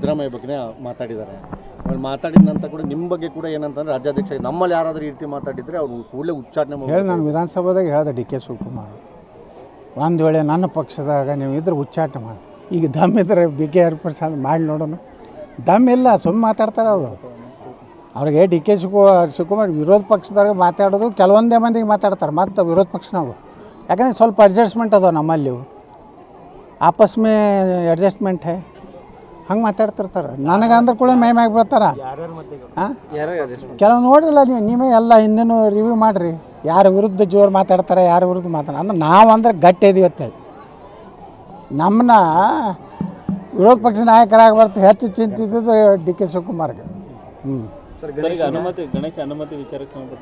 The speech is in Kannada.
ಸಿದ್ದರಾಮಯ್ಯ ಬಗ್ಗೆ ಮಾತಾಡಿದ್ದಾರೆ ಆಮೇಲೆ ಮಾತಾಡಿದ ನಂತರ ಕೂಡ ನಿಮ್ಮ ಬಗ್ಗೆ ಕೂಡ ಏನಂತಂದ್ರೆ ರಾಜ್ಯಾಧ್ಯಕ್ಷ ನಮ್ಮಲ್ಲಿ ಯಾರಾದರೂ ಈ ರೀತಿ ಮಾತಾಡಿದ್ರೆ ಅವ್ರು ಕೂಡಲೇ ಉಚ್ಚಾಟನೆ ಹೇಳಿ ಮಾಡ್ಬೇಕು. ನಾನು ವಿಧಾನಸಭಾದಾಗ ಹೇಳ್ದೆ ಡಿ ಕೆ ಶಿವಕುಮಾರ್ ಒಂದು ವೇಳೆ ನನ್ನ ಪಕ್ಷದಾಗ ನೀವು ಇದ್ರೆ ಉಚ್ಚಾಟನೆ ಮಾಡಿ ಈಗ ದಮ್ ಇದ್ರೆ ಬಿ ಕೆ ಆರ್ ಪ್ರಸಾದ್ ಮಾಡಿ ನೋಡೋಣ ದಮ್ ಇಲ್ಲ ಸುಮ್ಮನೆ ಮಾತಾಡ್ತಾರೆ ಅವರು ಅವ್ರಿಗೆ ಡಿ ಕೆ ಶಿವಕು ಶಿವಕುಮಾರ್ ವಿರೋಧ ಪಕ್ಷದಾಗ ಮಾತಾಡೋದು ಕೆಲವೊಂದೇ ಮಂದಿಗೆ ಮಾತಾಡ್ತಾರೆ ಮತ್ತು ವಿರೋಧ ಪಕ್ಷನಾವು ಯಾಕಂದ್ರೆ ಸ್ವಲ್ಪ ಅಡ್ಜಸ್ಟ್ಮೆಂಟ್ ಅದಾವ ನಮ್ಮಲ್ಲಿ ಇವು. ಆಪಸ್ ಮೇ ಅಡ್ಜಸ್ಟ್ಮೆಂಟ್ ಹೇ ಹಂಗೆ ಮಾತಾಡ್ತಿರ್ತಾರೆ ನನಗೆ ಅಂದ್ರೆ ಕೂಡ ಮೈ ಮ್ಯಾಗ ಬರ್ತಾರೆ ಹಾಂ ಕೆಲವು ನೋಡ್ರಲ್ಲ ನೀವು ನೀವೇ ಎಲ್ಲ ಹಿಂದಿನ ರಿವ್ಯೂ ಮಾಡಿರಿ ಯಾರ ವಿರುದ್ಧ ಜೋರು ಮಾತಾಡ್ತಾರೆ ಯಾರ ವಿರುದ್ಧ ಮಾತಾಡ ಅಂದ್ರೆ ನಾವು ಅಂದ್ರೆ ಗಟ್ಟಿ ಇದೀವಿ ಅಂತೇಳಿ ನಮ್ಮನ್ನ ವಿರೋಧ ಪಕ್ಷ ನಾಯಕರಾಗಿ ಬರ್ತಾ ಹೆಚ್ಚು ಚಿಂತಿದ್ದು ಡಿ ಕೆ ಶಿವಕುಮಾರ್ಗೆ ಹ್ಞೂ ಸರ್ ಈಗ ಅನುಮತಿ ಗಣೇಶ ಅನುಮತಿ ವಿಚಾರಕ್ಕೆ ಸಂಬಂಧಪಟ್ಟ